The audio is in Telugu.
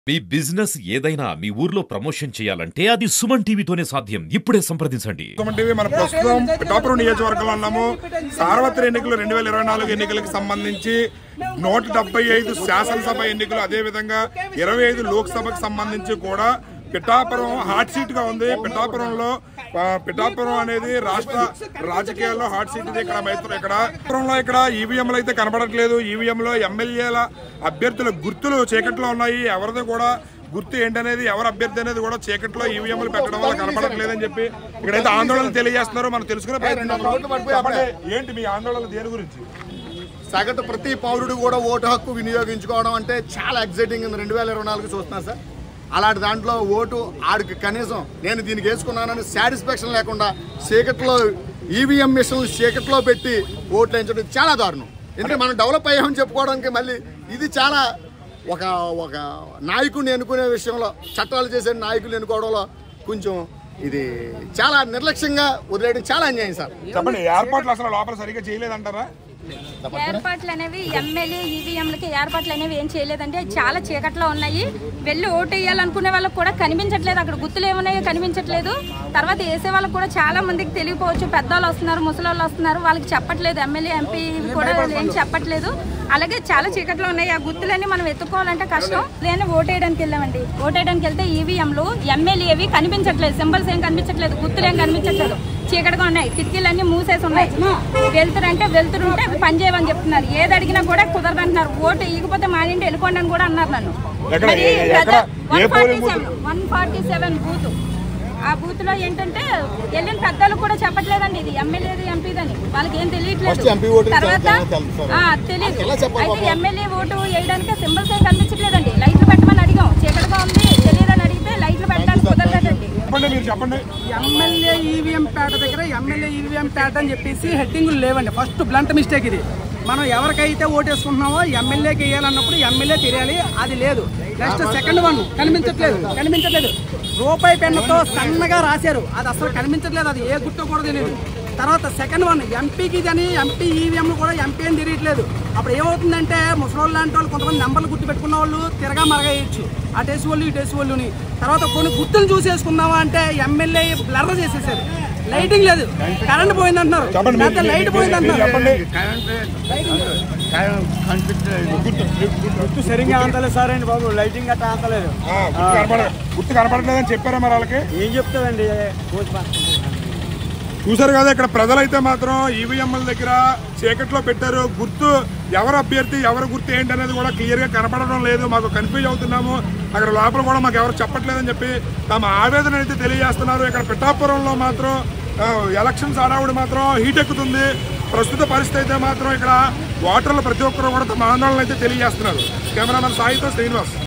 మీ బిజినెస్ ఏదైనా మీ ఊర్లో ప్రమోషన్ చేయాలంటే అది సుమన్ టీవీతోనే సాధ్యం ఇప్పుడే సంప్రదించండి సుమన్ టీవీ మన ప్రస్తుతం పిఠాపురం నియోజకవర్గంలో ఉన్నాము సార్వత్రిక ఎన్నికలు రెండు వేల ఇరవై నాలుగు ఎన్నికలకు సంబంధించి నూట డెబ్బై ఐదు శాసనసభ ఎన్నికలు అదేవిధంగా ఇరవై ఐదు లోక్సభకు సంబంధించి కూడా పిఠాపురం హాట్ సీట్ గా ఉంది పిఠాపురంలో ఆ, పిఠాపురం అనేది రాష్ట్ర రాజకీయాల్లో హాట్ సీట్ ఇది ఇక్కడ మైత్రులు ఇక్కడ పిఠాపురంలో ఇక్కడ ఈవీఎంలు అయితే కనబడట్లేదు ఈవీఎంలో ఎమ్మెల్యేల అభ్యర్థుల గుర్తులు చీకట్లో ఉన్నాయి ఎవరిది కూడా గుర్తు ఏంటనేది ఎవరు అభ్యర్థి అనేది కూడా చీకట్లో ఈవీఎంలు పెట్టడం వల్ల కనపడట్లేదని చెప్పి ఇక్కడైతే ఆందోళన తెలియజేస్తున్నారు మనం తెలుసుకునే ప్రయత్నం చేద్దాం. చెప్పండి, ఏంటి మీ ఆందోళన దేని గురించి సగటు ప్రతి పౌరుడు కూడా ఓటు హక్కు వినియోగించుకోవడం అంటే చాలా ఎగ్జైటింగ్ ఉంది రెండు వేల ఇరవై నాలుగు చూస్తున్నా సార్ అలాంటి దాంట్లో ఓటు ఆడికి కనీసం నేను దీనికి వేసుకున్నానని సాటిస్ఫాక్షన్ లేకుండా చీకట్లో ఈవీఎం మిషన్లు చీకట్లో పెట్టి ఓట్లు వేయించడం చాలా దారుణం ఎందుకంటే మనం డెవలప్ అయ్యామని చెప్పుకోవడానికి మళ్ళీ ఇది చాలా ఒక ఒక నాయకుడిని ఎన్నుకునే విషయంలో చట్టాలు చేసే నాయకులు ఎన్నుకోవడంలో కొంచెం ఇది చాలా నిర్లక్ష్యంగా వదిలేయడం చాలా అన్యాయం సార్ చెప్పండి ఏర్పాట్లు అసలు లోపల సరిగ్గా చేయలేదంటారా ఏర్పాట్లు అనేవి ఎమ్మెల్యే ఈవీఎంలకి ఏర్పాట్లు అనేవి ఏం చేయలేదండి అవి చాలా చీకట్లో ఉన్నాయి వెళ్ళి ఓటు వేయాలనుకునే వాళ్ళకి కూడా కనిపించట్లేదు అక్కడ గుర్తులు ఏమున్నాయో కనిపించట్లేదు తర్వాత వేసే వాళ్ళకి కూడా చాలా మందికి తెలియకపోవచ్చు పెద్దవాళ్ళు వస్తున్నారు ముసలోళ్ళు వస్తున్నారు వాళ్ళకి చెప్పట్లేదు ఎమ్మెల్యే ఎంపీ కూడా ఏం చెప్పట్లేదు అలాగే చాలా చీకట్లో ఉన్నాయి ఆ గుర్తులన్నీ మనం ఎత్తుకోవాలంటే కష్టం నేను ఓటు వేయడానికి వెళ్ళామండి ఓటు వేయడానికి వెళ్తే ఈవీఎంలు ఎమ్మెల్యేవి కనిపించట్లేదు సింబల్స్ ఏం కనిపించట్లేదు గుర్తులు ఏం కనిపించట్లేదు చీకటిగా ఉన్నాయి కిటికీలన్నీ మూసేసి ఉన్నాయి వెళ్తురంటే వెళ్తురుంటే అవి పనిచేయమని చెప్తున్నారు ఏది అడిగినా కూడా కుదరదంటున్నారు ఓటు ఇకపోతే మానింటి వెళ్ళిపోండి అని కూడా అన్నారు నన్ను ఎక్కడ? ఏ- ఎక్కడ? ఏ polling booth? One forty seven booth ఆ బూత్ లో ఏంటంటే వెళ్ళిన పెద్దలు కూడా చెప్పట్లేదండి ఇది ఎమ్మెల్యేది ఎంపీదని వాళ్ళకి ఏం First MP తెలియట్లేదు ఓటు తర్వాత చాలా తెలుసు సార్. ఆ, తెలీదు ఎలా చెప్పాలి అయితే పాపం? ఎమ్మెల్యే ఓటు వేయడానికి సింబల్స్ ఏం కనిపించట్లేదండి లైట్లు పెట్టమని అడిగాం చీకటిగా ఉంది తెలియదని అడిగితే లైట్లు పెట్టడానికి కుదరలేదండి చెప్పండి మీరు చెప్పండి ఎమ్మెల్యే ఈవీఎం పేట దగ్గర ఎమ్మెల్యే ఈవీఎం పేట అని చెప్పేసి హెడ్డింగులు లేవండి ఫస్ట్ బ్లంట్ మిస్టేక్ ఇది మనం ఎవరికైతే ఓటేసుకుంటున్నామో ఎమ్మెల్యేకి వేయాలన్నప్పుడు ఎమ్మెల్యే తెలియాలి అది లేదు నెక్స్ట్ సెకండ్ వన్ కనిపించట్లేదు కనిపించట్లేదు రూపాయి పెన్నుతో సన్నగా రాశారు అది అసలు కనిపించట్లేదు అది ఏ గుర్తు కూడా తెలియదు తర్వాత సెకండ్ వన్ ఎంపీకి అని ఎంపీ ఈవీఎంలు కూడా ఎంపీ అని తెలియట్లేదు అప్పుడు ఏమవుతుందంటే ముసలోళ్ళు లాంటి వాళ్ళు కొంతమంది నెంబర్లు గుర్తు పెట్టుకున్న వాళ్ళు తిరగా మరగేయచ్చు ఆ టేసి వాళ్ళు ఈ టేసి వాళ్ళుని తర్వాత కొన్ని గుర్తులు చూసేసుకుందామా అంటే ఎమ్మెల్యే బ్లర్ చేసేసారు లైటింగ్ లేదు కరెంట్ పోయిందంటున్నారు చెప్పండి మీరు- లేకపోతే లైట్ మీరు- మీరు పోయిందంటున్నారు చెప్పండి గుర్తు సరిగ్గా అంతలేదు సార్ అండి బాబు లైటింగ్ గట్రా అంతలేదు ఆ, గుర్తు కనపడ గుర్తు కనపడలేదని చెప్పారా మరి వాళ్ళకి ఏం చెప్తాదండి చూసారు కదా ఇక్కడ ప్రజలైతే మాత్రం ఈవీఎంల దగ్గర చీకట్లో పెట్టారు గుర్తు ఎవరు అభ్యర్థి ఎవరు గుర్తు ఏంటి అనేది కూడా క్లియర్ గా కనపడడం లేదు మాకు కన్ఫ్యూజ్ అవుతున్నాము అక్కడ లోపల కూడా మాకు ఎవరు చెప్పట్లేదని చెప్పి తమ ఆవేదన అయితే తెలియజేస్తున్నారు ఇక్కడ పిఠాపురంలో మాత్రం ఆ, ఎలక్షన్స్ హడావుడి మాత్రం హీట్ ఎక్కుతుంది ప్రస్తుత పరిస్థితి అయితే మాత్రం ఇక్కడ ఓటర్లు ప్రతి ఒక్కరు కూడా తమ ఆందోళన అయితే తెలియజేస్తున్నారు కెమెరామెన్ సాయితో శ్రీనివాస్